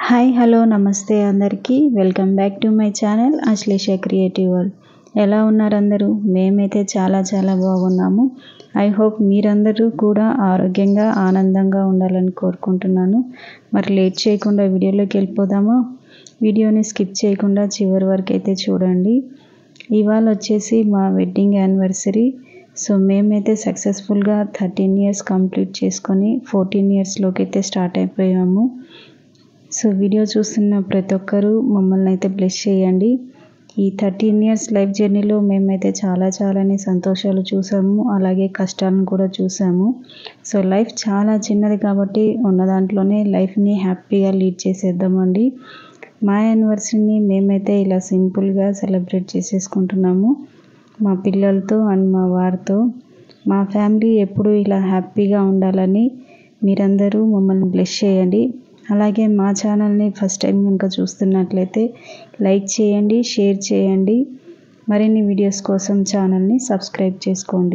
hi hello నమస్తే అందరికీ welcome back to my channel Ashlesha creative world ఎలా ఉన్నారు అందరూ మేమైతే చాలా చాలా బాగున్నాము ఐ హోప్ మీరందరూ కూడా ఆరోగ్యంగా ఆనందంగా ఉండాలని కోరుకుంటున్నాను మరి లేట్ చేయకుండా వీడియోలోకి వెళ్ళిపోదామా వీడియోని స్కిప్ చేయకుండా చివరి వరకు అయితే చూడండి ఇవాళ వచ్చేసి మా వెడ్డింగ్ యానివర్సరీ సో మేమైతే సక్సెస్ఫుల్గా థర్టీన్ ఇయర్స్ కంప్లీట్ చేసుకొని ఫోర్టీన్ ఇయర్స్లోకి అయితే స్టార్ట్ అయిపోయాము సో వీడియో చూస్తున్న ప్రతి ఒక్కరూ మమ్మల్ని అయితే బ్లెస్ చేయండి ఈ థర్టీన్ ఇయర్స్ లైఫ్ జర్నీలో మేమైతే చాలా చాలానే సంతోషాలు చూసాము అలాగే కష్టాలను కూడా చూసాము సో లైఫ్ చాలా చిన్నది కాబట్టి ఉన్న దాంట్లోనే లైఫ్ని హ్యాపీగా లీడ్ చేసేద్దామండి మా యానివర్సరీని మేమైతే ఇలా సింపుల్గా సెలబ్రేట్ చేసేసుకుంటున్నాము మా పిల్లలతో అండ్ మా వారితో మా ఫ్యామిలీ ఎప్పుడూ ఇలా హ్యాపీగా ఉండాలని మీరందరూ మమ్మల్ని బ్లెస్ చేయండి అలాగే మా ఛానల్ని ఫస్ట్ టైం కనుక చూస్తున్నట్లయితే లైక్ చేయండి షేర్ చేయండి మరిన్ని వీడియోస్ కోసం ఛానల్ని సబ్స్క్రైబ్ చేసుకోండి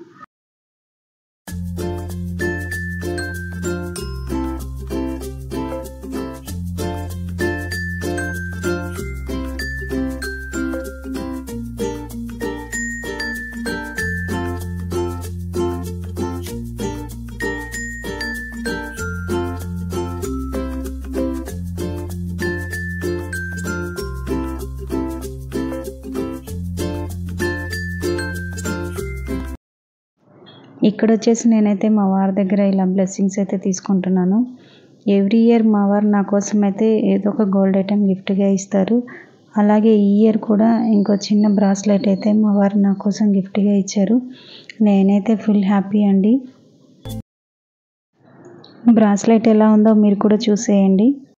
ఇక్కడ వచ్చేసి నేనైతే మా వారి దగ్గర ఇలా బ్లెస్సింగ్స్ అయితే తీసుకుంటున్నాను ఎవ్రీ ఇయర్ మా వారు నా కోసం అయితే ఏదో ఒక గోల్డ్ ఐటెం గిఫ్ట్గా ఇస్తారు అలాగే ఈ ఇయర్ కూడా ఇంకో చిన్న బ్రాస్లెట్ అయితే మా వారు నా కోసం గిఫ్ట్గా ఇచ్చారు నేనైతే ఫుల్ హ్యాపీ అండి బ్రాస్లెట్ ఎలా ఉందో మీరు కూడా చూసేయండి